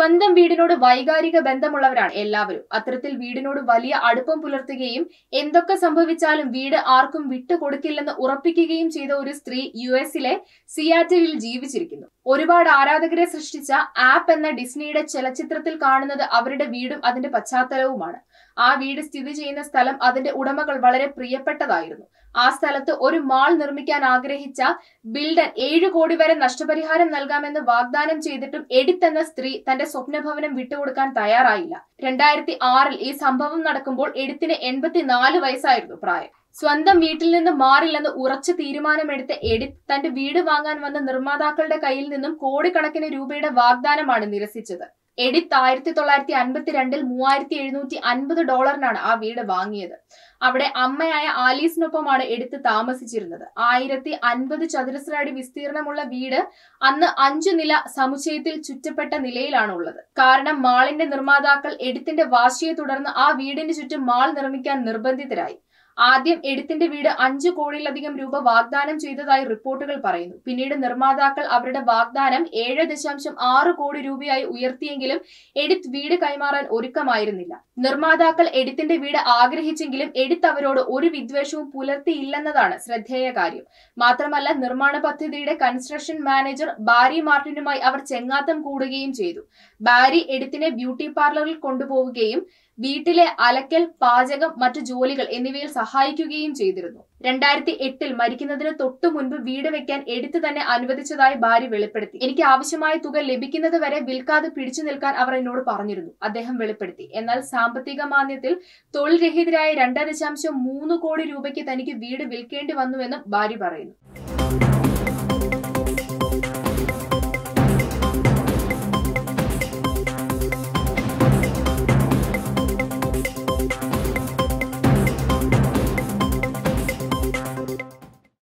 സ്വന്തം വീടിനോട് വൈകാരിക ബന്ധമുള്ളവരാണ് എല്ലാവരും അത്തരത്തിൽ വീടിനോട് വലിയ അടുപ്പം പുലർത്തുകയും എന്തൊക്കെ സംഭവിച്ചാലും വീട് ആർക്കും വിട്ടുകൊടുക്കില്ലെന്ന് ഉറപ്പിക്കുകയും ചെയ്ത ഒരു സ്ത്രീ യു എസിലെ സിയാറ്റിലിൽ ജീവിച്ചിരിക്കുന്നു ഒരുപാട് ആരാധകരെ സൃഷ്ടിച്ച ആപ്പ് എന്ന ഡിസ്നിയുടെ ചലച്ചിത്രത്തിൽ കാണുന്നത് അവരുടെ വീടും അതിന്റെ പശ്ചാത്തലവുമാണ് ആ വീട് സ്ഥിതി ചെയ്യുന്ന സ്ഥലം അതിന്റെ ഉടമകൾ വളരെ പ്രിയപ്പെട്ടതായിരുന്നു ആ സ്ഥലത്ത് ഒരു മാൾ നിർമ്മിക്കാൻ ആഗ്രഹിച്ച ബിൽഡൻ ഏഴു കോടി വരെ നഷ്ടപരിഹാരം നൽകാമെന്ന് വാഗ്ദാനം ചെയ്തിട്ടും എഡിത്ത് എന്ന സ്ത്രീ തന്റെ സ്വപ്നഭവനം വിട്ടുകൊടുക്കാൻ തയ്യാറായില്ല രണ്ടായിരത്തി ആറിൽ ഈ സംഭവം നടക്കുമ്പോൾ എഡിത്തിന് എൺപത്തിനാല് വയസ്സായിരുന്നു പ്രായം സ്വന്തം വീട്ടിൽ നിന്ന് മാറില്ലെന്ന് ഉറച്ച തീരുമാനമെടുത്ത എഡിത്ത് തന്റെ വീട് വാങ്ങാൻ വന്ന നിർമ്മാതാക്കളുടെ കയ്യിൽ നിന്നും കോടിക്കണക്കിന് രൂപയുടെ വാഗ്ദാനമാണ് നിരസിച്ചത് എഡിത്ത് ആയിരത്തി തൊള്ളായിരത്തി അൻപത്തിരണ്ടിൽ മൂവായിരത്തി എഴുന്നൂറ്റി അൻപത് ഡോളറിനാണ് ആ വീട് വാങ്ങിയത് അവിടെ അമ്മയായ ആലീസിനൊപ്പമാണ് എടുത്ത് താമസിച്ചിരുന്നത് ആയിരത്തി അൻപത് ചതുരശ്ര അടി വിസ്തീർണമുള്ള വീട് അന്ന് അഞ്ചു നില സമുച്ചയത്തിൽ ചുറ്റപ്പെട്ട നിലയിലാണ് ഉള്ളത് കാരണം മാളിന്റെ നിർമ്മാതാക്കൾ എഡിത്തിന്റെ വാശിയെ തുടർന്ന് ആ വീടിന് ചുറ്റും മാൾ നിർമ്മിക്കാൻ നിർബന്ധിതരായി ആദ്യം എഡിത്തിന്റെ വീട് അഞ്ചു കോടിയിലധികം രൂപ വാഗ്ദാനം ചെയ്തതായി റിപ്പോർട്ടുകൾ പറയുന്നു പിന്നീട് നിർമ്മാതാക്കൾ അവരുടെ വാഗ്ദാനം ഏഴ് ദശാംശം ആറ് കോടി രൂപയായി ഉയർത്തിയെങ്കിലും എഡിത്ത് വീട് കൈമാറാൻ ഒരുക്കമായിരുന്നില്ല നിർമ്മാതാക്കൾ എഡിത്തിന്റെ വീട് ആഗ്രഹിച്ചെങ്കിലും എഡിത്ത് അവരോട് ഒരു വിദ്വേഷവും പുലർത്തിയില്ലെന്നതാണ് ശ്രദ്ധേയ കാര്യം മാത്രമല്ല നിർമ്മാണ പദ്ധതിയുടെ കൺസ്ട്രക്ഷൻ മാനേജർ ബാരി മാർട്ടിനുമായി അവർ ചെങ്ങാത്തം കൂടുകയും ചെയ്തു ബാരി എഡിത്തിനെ ബ്യൂട്ടി പാർലറിൽ കൊണ്ടുപോവുകയും വീട്ടിലെ അലക്കൽ പാചകം മറ്റു ജോലികൾ എന്നിവയിൽ സഹായിക്കുകയും ചെയ്തിരുന്നു രണ്ടായിരത്തി എട്ടിൽ മരിക്കുന്നതിന് തൊട്ടു മുൻപ് വീട് വെക്കാൻ എടുത്തു തന്നെ അനുവദിച്ചതായി ഭാര്യ വെളിപ്പെടുത്തി എനിക്ക് ആവശ്യമായ തുക ലഭിക്കുന്നത് വരെ വിൽക്കാതെ പിടിച്ചു നിൽക്കാൻ അവർ എന്നോട് പറഞ്ഞിരുന്നു അദ്ദേഹം വെളിപ്പെടുത്തി എന്നാൽ സാമ്പത്തിക മാന്ദ്യത്തിൽ തൊഴിൽ രഹിതരായ രണ്ട് ദശാംശം മൂന്ന് കോടി രൂപയ്ക്ക് തനിക്ക് വീട് വിൽക്കേണ്ടി വന്നുവെന്നും ഭാര്യ പറയുന്നു